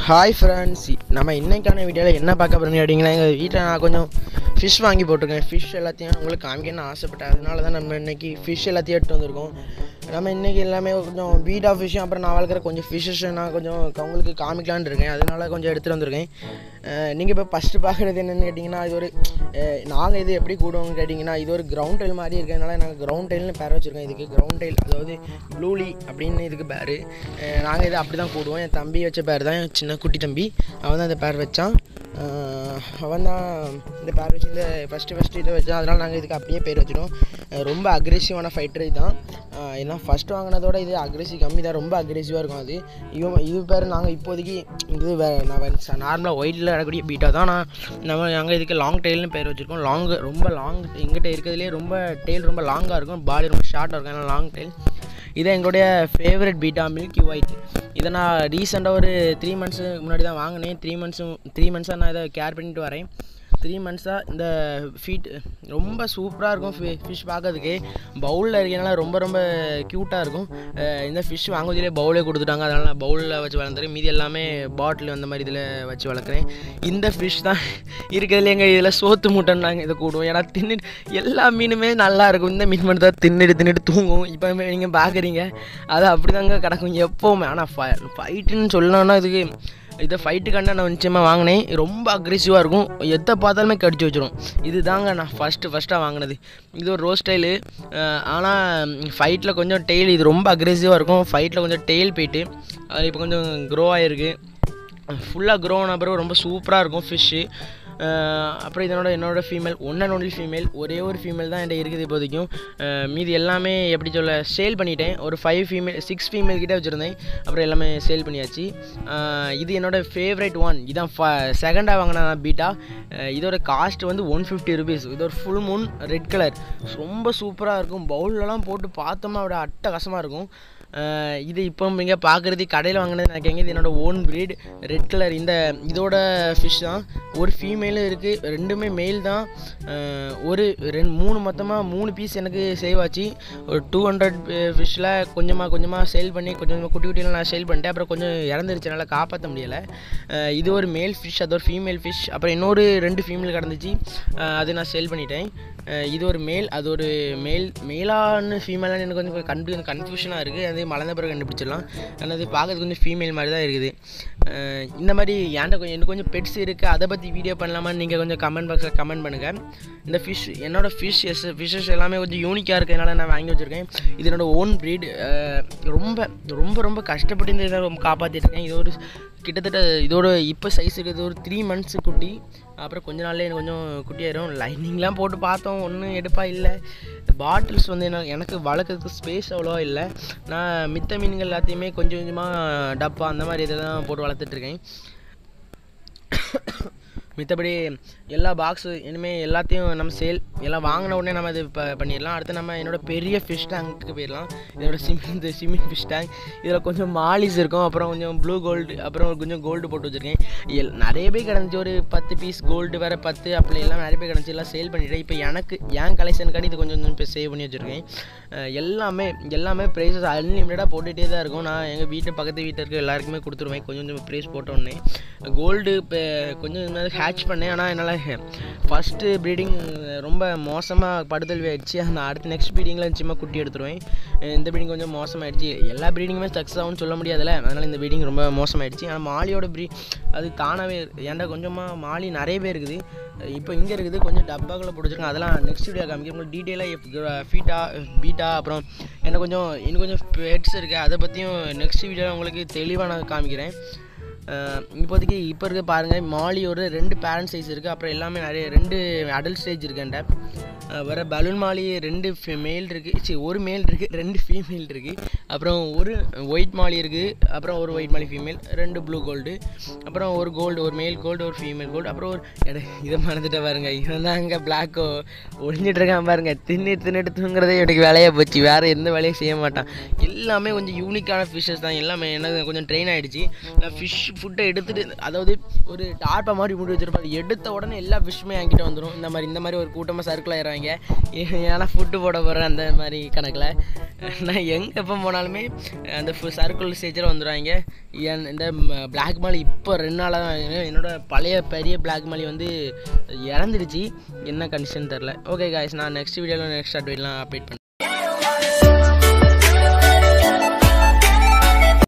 hi friends நம்ம இன்னைக்கான வீடியோவில் என்ன பார்க்க போகிறோம் கேட்டிங்களா எங்கள் வீட்டில் நான் கொஞ்சம் ஃபிஷ் வாங்கி போட்டிருக்கேன் ஃபிஷ் எல்லாத்தையும் உங்களுக்கு காமிக்கணும்னு ஆசைப்பட்டேன் அதனால தான் நம்ம இன்னைக்கு ஃபிஷ் எல்லாத்தையும் எடுத்து வந்திருக்கோம் நம்ம இன்றைக்கி எல்லாமே கொஞ்சம் வீட் ஆஃப் ஃபிஷ்ஷும் அப்புறம் நான் வளர்க்குற கொஞ்சம் ஃபிஷ்ஷஸ் நான் கொஞ்சம் உங்களுக்கு காமிக்கலான்னு இருக்கேன் அதனால கொஞ்சம் எடுத்துகிட்டு வந்திருக்கேன் நீங்கள் இப்போ ஃபஸ்ட்டு பார்க்குறது என்னென்னு கேட்டிங்கன்னா இது ஒரு நாங்கள் இது எப்படி கூடுவோம்னு கேட்டிங்கன்னா இது ஒரு கிரவுண்ட் டைல் மாதிரி இருக்கிறதுனால நாங்கள் கிரவுண்ட் டைல்னு பேர் வச்சுருக்கோம் இதுக்கு கிரவுண்ட் டைல் அதாவது ப்ளூலி அப்படின்னு இதுக்கு பேர் நாங்கள் இதை அப்படி தான் கூடுவோம் என் தம்பி வச்ச பேர் தான் என் சின்ன குட்டி தம்பி அவன் தான் இந்த பேர் வச்சான் அஹ் அவன் தான் இந்த பேர் வச்சு இந்த ஃபஸ்ட்டு ஃபஸ்ட்டு இதை வச்சான் அதனால் நாங்கள் இதுக்கு அப்படியே பேர் வச்சிட்டோம் அஹ் ரொம்ப அக்ரெசிவான ஃபைட்டர் இதுதான் அஹ் ஏன்னா ஃபஸ்ட்டு வாங்கினதோட இது அக்ரெசிவ் கம்மி தான் ரொம்ப அக்ரெசிவாக இருக்கும் அது இவன் இது பேர் நாங்கள் இப்போதைக்கு இது வே நான் நார்மலாக ஒயிட்டில் வரக்கூடிய பீட்டா தான் நான் நம்ம நாங்கள் இதுக்கு லாங் டெயில்னு பேர் வச்சுருக்கோம் லாங் ரொம்ப லாங் எங்கிட்ட இருக்கிறதுலே ரொம்ப டெயில் ரொம்ப லாங்காக இருக்கும் பாடி ரொம்ப ஷார்ட்டாக இருக்கும் ஏன்னா லாங் டெயில் இது எங்களுடைய ஃபேவரட் பீட்டா மில்கி ஒயிட் இதை நான் ரீசெண்டாக ஒரு த்ரீ மந்த்ஸு முன்னாடி தான் வாங்கினேன் த்ரீ மந்த்ஸும் த்ரீ மந்த்ஸாக நான் இதை கேர் பண்ணிட்டு வரேன் த்ரீ மந்த்ஸாக இந்த ஃபீட் ரொம்ப சூப்பராக இருக்கும் ஃபி ஃபிஷ் பார்க்கறதுக்கு பவுலில் இருக்கனால ரொம்ப ரொம்ப க்யூட்டாக இருக்கும் அஹ் இந்த ஃபிஷ் வாங்குவதிலே பவுலே கொடுத்துட்டாங்க அதனால் நான் பவுலில் வச்சு வளர்ந்துறேன் மீதி எல்லாமே பாட்டில் அந்த மாதிரி இதில் வச்சு வளர்க்குறேன் இந்த ஃபிஷ் தான் இருக்கிறதுல எங்கள் இதில் சோத்து மூட்டைன்னு நாங்கள் இதை கூடுவோம் ஏன்னா தின்னுட்டு எல்லா மீனுமே நல்லா இருக்கும் இந்த மீன் மட்டும் தான் தின்னுட்டு தின்னுட்டு தூங்கும் இப்போ நீங்கள் பார்க்குறீங்க அது அப்படி தாங்க கிடக்கும் எப்போவுமே ஆனால் ஃபை ஃபைட்டுன்னு சொல்லணும்னா இதுக்கு இதை ஃபைட்டுக்காண்ட நான் நிச்சயமாக வாங்கினேன் ரொம்ப அக்ரெசிவாக இருக்கும் எதை பார்த்தாலுமே கடிச்சு வச்சிடும் இது தாங்க நான் ஃபஸ்ட்டு ஃபஸ்ட்டாக வாங்கினது இது ஒரு ரோஸ் ஸ்டைலு ஆனால் ஃபைட்டில் கொஞ்சம் டெய்ல் இது ரொம்ப அக்ரெசிவாக இருக்கும் ஃபைட்டில் கொஞ்சம் டெய்ல் போயிட்டு அது இப்போ கொஞ்சம் க்ரோ ஆகிருக்கு ஃபுல்லாக க்ரோ ஆன பிறகு ரொம்ப சூப்பராக இருக்கும் ஃபிஷ்ஷு அப்புறம் இதனோட என்னோட female one and only female ஒரே ஒரு ஃபீமேல் தான் என்கிட்ட இருக்குது இப்போதைக்கும் அஹ் மீதி எல்லாமே எப்படி சொல்ல சேல் பண்ணிட்டேன் ஒரு ஃபைவ் ஃபீமேல் சிக்ஸ் ஃபீமேல் கிட்டே வச்சுருந்தேன் அப்புறம் எல்லாமே சேல் பண்ணியாச்சு அஹ் இது என்னோட ஃபேவரட் ஒன் இதான் ஃப செகண்டாக வாங்கின பீட்டா அஹ் இதோட காஸ்ட் வந்து ஒன் ஃபிஃப்டி ருபீஸ் இது ஒரு ஃபுல் மூன் ரெட் கலர் ரொம்ப சூப்பராக இருக்கும் பவுல்லலாம் போட்டு பார்த்தோம்னா அப்படியே அட்டகாசமாக இருக்கும் அஹ் இது இப்போ நீங்கள் பார்க்குறது கடையில் வாங்கினது நினைக்கிறீங்க இது என்னோட ஓன் ப்ரீட் ரெட் கலர் இந்த இதோட ஃபிஷ் தான் ஒரு ஃபீமேலும் இருக்குது ரெண்டுமே மேல் தான் அஹ் ஒரு ரெண்டு மூணு மொத்தமாக மூணு பீஸ் எனக்கு சேவ் ஆச்சு ஒரு டூ ஹண்ட்ரட் ஃபிஷ்ஷில் கொஞ்சமாக கொஞ்சமாக சேல் பண்ணி கொஞ்சம் கொஞ்சமாக குட்டி குட்டியில் நான் சேல் பண்ணிட்டேன் அப்புறம் கொஞ்சம் இறந்துருச்சு என்னால் காப்பாற்ற முடியலை அஹ் இது ஒரு மேல் ஃபிஷ் அது ஒரு ஃபீமேல் ஃபிஷ் அப்புறம் இன்னொரு ரெண்டு ஃபீமேல் கிடந்துச்சு அஹ் அது நான் சேல் பண்ணிட்டேன் அஹ் இது ஒரு மேல் அது ஒரு மேல் மேலான்னு ஃபீமேலான்னு எனக்கு கொஞ்சம் கன்ஃபியூ கன்ஃபியூஷனாக இருக்குது அது மலர்ந்த பிறகு கண்டுபிடிச்சிடலாம் ஆனால் அது பார்க்கறதுக்கு கொஞ்சம் ஃபீமேல் மாதிரி தான் இருக்குது அஹ் இந்த மாதிரி என்கிட்ட கொஞ்சம் எனக்கு கொஞ்சம் பெட்ஸ் இருக்குது அதை பற்றி வீடியோ பண்ணலாமான்னு நீங்கள் கொஞ்சம் கமெண்ட் பாக்ஸில் கமெண்ட் பண்ணுங்கள் இந்த ஃபிஷ் என்னோடய ஃபிஷ் எஸ் ஃபிஷ்ஷஸ் எல்லாமே கொஞ்சம் யூனிக்காக இருக்கிறதுனால நான் வாங்கி வச்சுருக்கேன் இது என்னோட ஓன் ப்ரீட் ரொம்ப ரொம்ப ரொம்ப கஷ்டப்பட்டு இந்த இதை ரொம்ப காப்பாற்றிட்டு இருக்கேன் இது ஒரு கிட்டத்தட்ட இதோட இப்போ சைஸ் இருக்குது ஒரு த்ரீ மந்த்ஸ் குட்டி அப்புறம் கொஞ்ச நாள்ல எனக்கு கொஞ்சம் குட்டியாயிரும் லைனிங்லாம் போட்டு பார்த்தோம் ஒன்றும் எடுப்பா இல்லை பாட்டில்ஸ் வந்து என்ன எனக்கு வளர்க்குறதுக்கு ஸ்பேஸ் அவ்வளோவா இல்லை நான் மித்த மீன்கள் எல்லாத்தையுமே கொஞ்சம் கொஞ்சமாக டப்பா அந்த மாதிரி இதை தான் போட்டு வளர்த்துட்ருக்கேன் மித்தபடி எல்லா பாக்ஸு இனிமேல் எல்லாத்தையும் நம்ம சேல் எல்லாம் வாங்கின உடனே நம்ம இது இப்போ பண்ணிடலாம் அடுத்து நம்ம என்னோட பெரிய ஃபிஷ் டேங்க்கு போயிடலாம் இதோட சிமின் இந்த சிமின் ஃபிஷ் டேங்க் இதில் கொஞ்சம் மாலிஸ் இருக்கும் அப்புறம் கொஞ்சம் ப்ளூ கோல்டு அப்புறம் கொஞ்சம் கோல்டு போட்டு வச்சுருக்கேன் எல் நிறைய பேர் கிடந்துச்சு ஒரு பத்து பீஸ் கோல்டு வேறு பத்து அப்படி எல்லாம் நிறைய பேர் கிடந்துச்சு எல்லாம் சேல் பண்ணிட்டேன் இப்போ எனக்கு என் கலெக்ஷனுக்காண்டி இது கொஞ்சம் கொஞ்சம் இப்போ சேவ் பண்ணி வச்சுருக்கேன் அஹ் எல்லாமே எல்லாமே ப்ரைஸஸ் அன்லிமிட்டடாக போட்டுகிட்டே தான் இருக்கும் நான் எங்கள் வீட்டு பக்கத்து வீட்டில் இருக்க எல்லாருக்குமே கொடுத்துருவேன் கொஞ்சம் கொஞ்சம் ப்ரைஸ் போட்டோன்னே கோல்டு இப்போ கொஞ்சம் கொஞ்சம் ஹேட்ச் பண்ணேன் ஆனால் என்னால் ஃபஸ்ட்டு ப்ரீடிங் ரொம்ப மோசமாக படுதல் ஆயிடுச்சு அந்த அடுத்த நெக்ஸ்ட் ப்ரீடிங்கில் சும்மா குட்டி எடுத்துருவேன் அஹ் இந்த ப்ரீடிங் கொஞ்சம் மோசமாயிடுச்சு எல்லா ப்ரீடிங்குமே சக்ஸஸ் ஆகும்னு சொல்ல முடியாதுல்ல அதனால் இந்த ப்ரீடிங் ரொம்ப மோசமாயிடுச்சு ஆனால் மாலியோட ப்ரீ அது தானாகவே ஏன்டா கொஞ்சமாக மாலி நிறைய பேர் இருக்குது இப்போ இங்கே இருக்குது கொஞ்சம் டப்பாக்குள்ளே பிடிச்சிருக்கேன் அதெல்லாம் நெக்ஸ்ட் வீடியோ காமிக்கிறேன் உங்களுக்கு டீட்டெயிலாக ஃபீட்டா பீட்டா அப்புறம் என்ன கொஞ்சம் இன்னும் கொஞ்சம் பெட்ஸ் இருக்குது அதை பற்றியும் நெக்ஸ்ட் வீடியோவில் உங்களுக்கு தெளிவாக நான் காமிக்கிறேன் அஹ் இப்போதைக்கு இப்போ இருக்க பாருங்கள் மாலி ஒரு ரெண்டு பேரண்ட் சைஸ் இருக்குது அப்புறம் எல்லாமே நிறைய ரெண்டு அடல்ட் ஸ்டேஜ் இருக்குண்ட வேறு பலூன் மாலி ரெண்டு மேல் இருக்குது சரி ஒரு மேல் இருக்குது ரெண்டு ஃபீமேல் இருக்குது அப்புறம் ஒரு ஒயிட் மாலி இருக்குது அப்புறம் ஒரு ஒயிட் மாலி ஃபீமேல் ரெண்டு ப்ளூ கோல்டு அப்புறம் ஒரு கோல்டு ஒரு மேல் கோல்டு ஒரு ஃபீமேல் கோல்டு அப்புறம் ஒரு எட இதை மறந்துட்ட பாருங்க இவன் தான் அங்கே பிளாக்கோ ஒழிஞ்சிட்டு இருக்கான் பாருங்க தின்னு தின்னுட்டு தூங்குறதே எனக்கு வேலையாக போச்சு வேறு எந்த வேலையும் செய்ய மாட்டான் எல்லாமே கொஞ்சம் யூனிக்கான ஃபிஷ்ஷஸ் தான் எல்லாமே எனக்கு கொஞ்சம் ட்ரெயின் ஆகிடுச்சு நான் ஃபிஷ் ஃபுட்டை எடுத்துட்டு அதாவது ஒரு டார்ப்பை மாதிரி மூடி வச்சிருப்பாரு எடுத்த உடனே எல்லா ஃபிஷ்ஷுமே என்கிட்ட வந்துடும் இந்த மாதிரி இந்த மாதிரி ஒரு கூட்டமாக சர்க்கிள் ஆயிடுவாங்க ஏன்னா ஃபுட்டு போட போகிறேன் அந்த மாதிரி கணக்கில் நான் எங்கே எப்போ போனாலுமே அந்த சர்க்கிள் ஸ்டேஜில் வந்துடுவாங்க என் இந்த பிளாக் மாலி இப்போ ரெண்டு நாளாக தான் என்னோட பழைய பெரிய பிளாக் மாலி வந்து இறந்துடுச்சு என்ன கண்டிஷன் தெரில ஓகே காய்ஸ் நான் நெக்ஸ்ட் வீடியோவில் நெக்ஸ்ட் அப்டேட்லாம் அப்டேட் பண்ணுறேன்